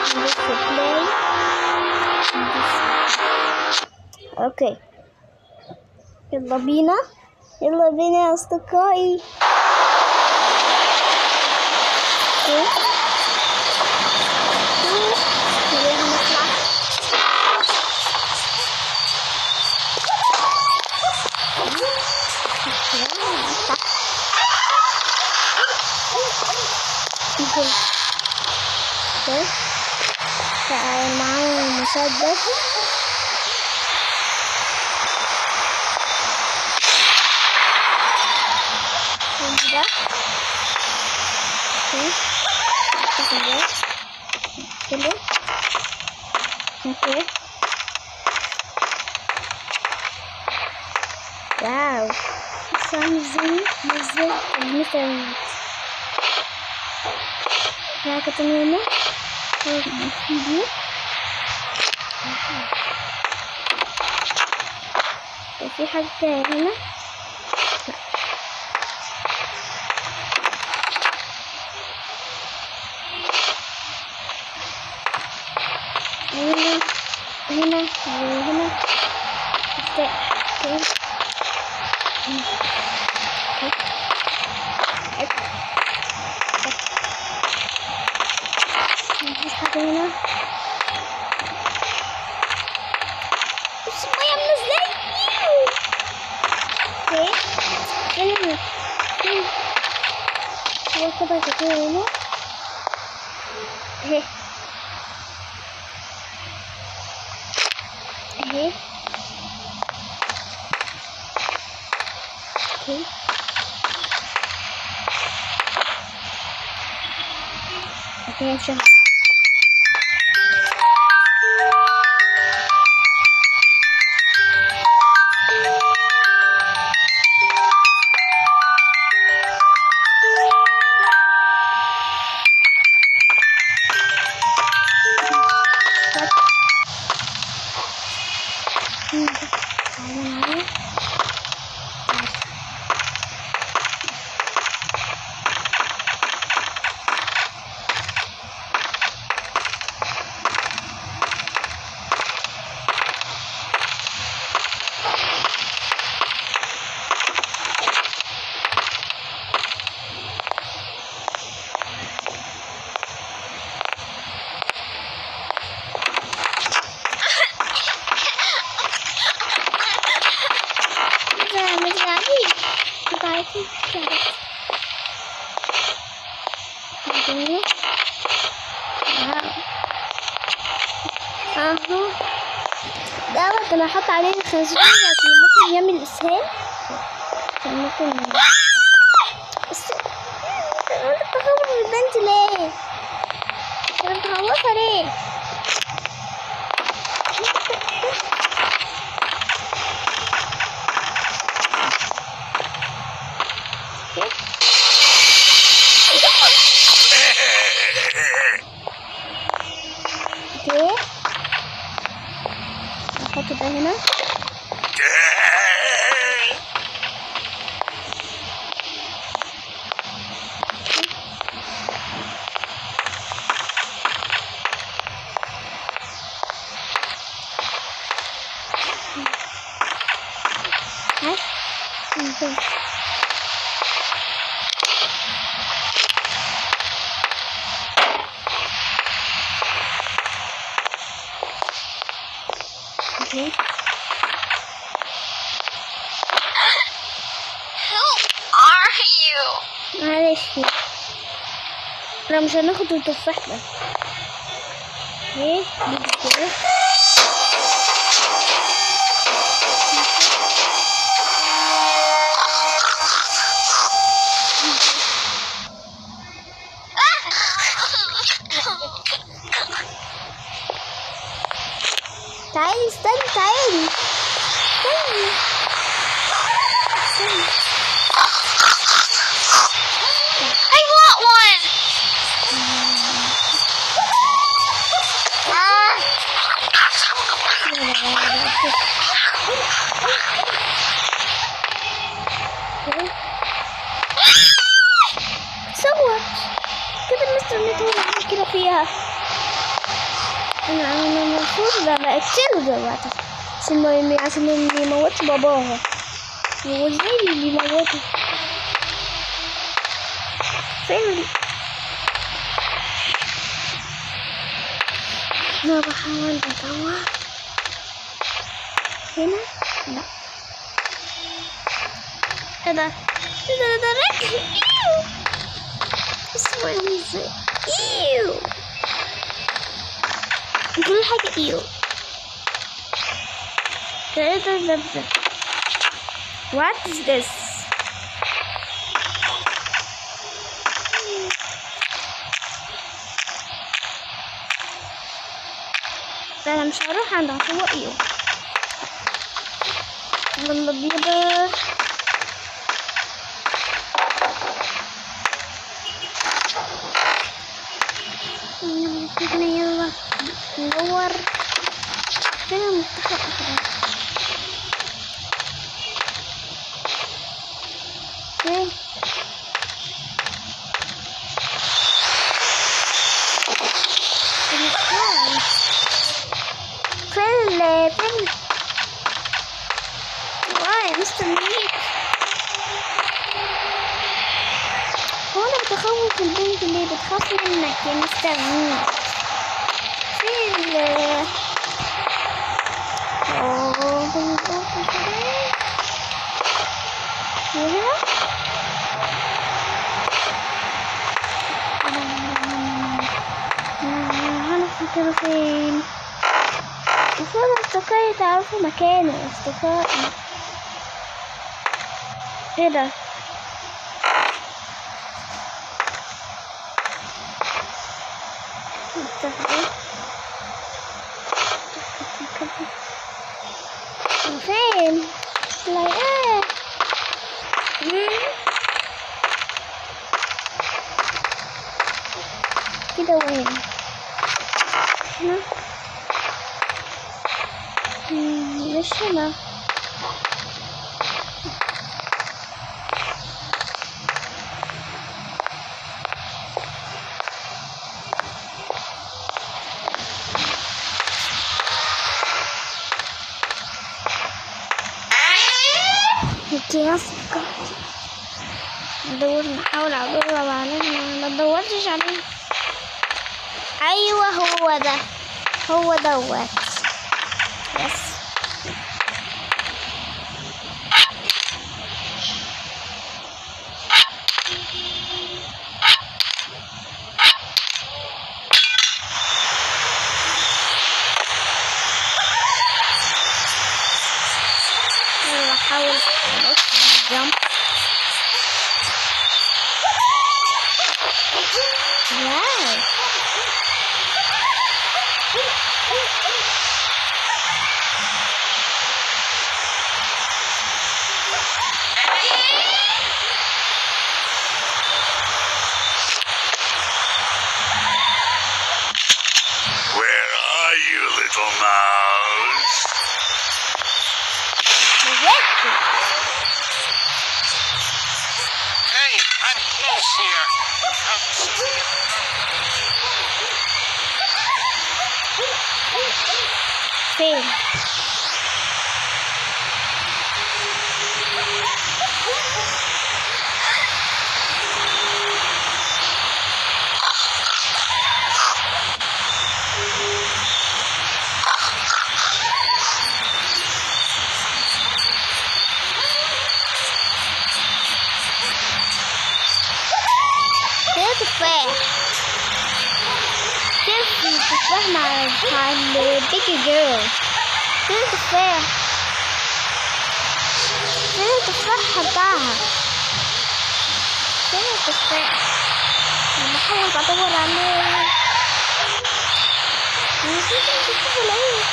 ندوس بلاي ندوس اوكي يلا بينا يلا بينا يا اصدقائي اوكي خلينا نطلع نقول اوكي تعال معانا المسدس ده اوكي ناخد ده كله اوكي واو بس عامل زي نزل المثل حاجة تانية هنا فيديو في حاجة هنا هنا هنا وهنا اوكي مفيش حاجة هنا بس المية منزلة اوكي فين هنا فين هو كده كده هنا اهي اهي اوكي اوكي نشوف تعالى معايا Güzel, güzel değil. Gayet iyi bir şey. Bunu. اهو دوت انا هحط عليه الخنزير عشان ممكن يعمل اسهال عشان ممكن بس انت بتخوف البنت ليه؟ انا بخوفها ليه؟ اوكي احط ده هنا ها اوكي اوكي Who are you? معلش احنا مش هناخد التفاح ده ايه نيجي كده تعالي استني تعالي استني استني I want one. صوت كده مستر نتول عمل كده فيها انا انا المفروض بقى اقتله دلوقتي عشان ما يم- عشان ما يموتش باباها هو ازاي اللي بيموته فين ال- انا بحاول ادور هنا لا ايه ده ايه ده ده رجل ايوه اسمه ايه ازاي ايوه كل حاجة ايوه ده ده ده ده What is this? لا انا مش هروح عند عشان هو ايوه لما بيضة يلا يلا ندور فين المفتاح الأخضر فين المفتاح فين ال- فين واي مستنيك هو انا بتخوف البنت اللي بتخاف منك يا مستر ميك فين ال اوه بنروح كده وهنا هنفكر فين المفروض أصدقائي تعرفوا مكانه أصدقائي ايه ده المفتاح ده هو فين لاقيه مم. كده وين هنا مم، مش هنا يا أصدقائي ندور نحاول أدور عليه ما دورتش عليه أيوة هو ده هو دوت يس يلا حاول أنط جمب واو Where are you, little mouse? Exactly. Hey, I'm close here. Come see. Finn. فين التفاح؟ كيف التفاح مع مع البيكي جيرل؟ فين التفاح؟ فين التفاح بتاعها؟ فين التفاح؟ أنا بحاول بدور عليه نسيت التفاح الاقيه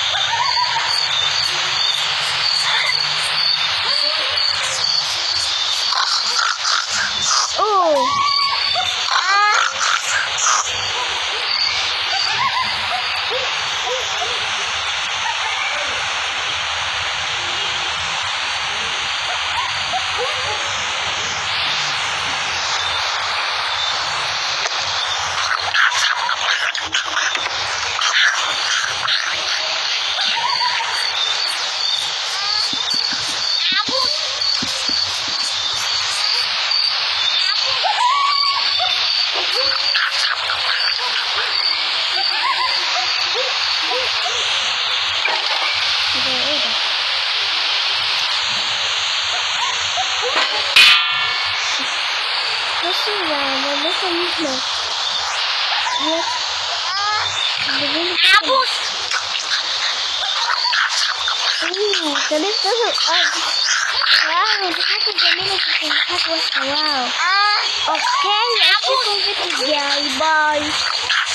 اوه يهلك يس بقول Apples. اوه ده لسه في الارض واو دي حاجة جميلة في التمساح وحشة واو اوكي اشوفكم في الفيديو الجاي باي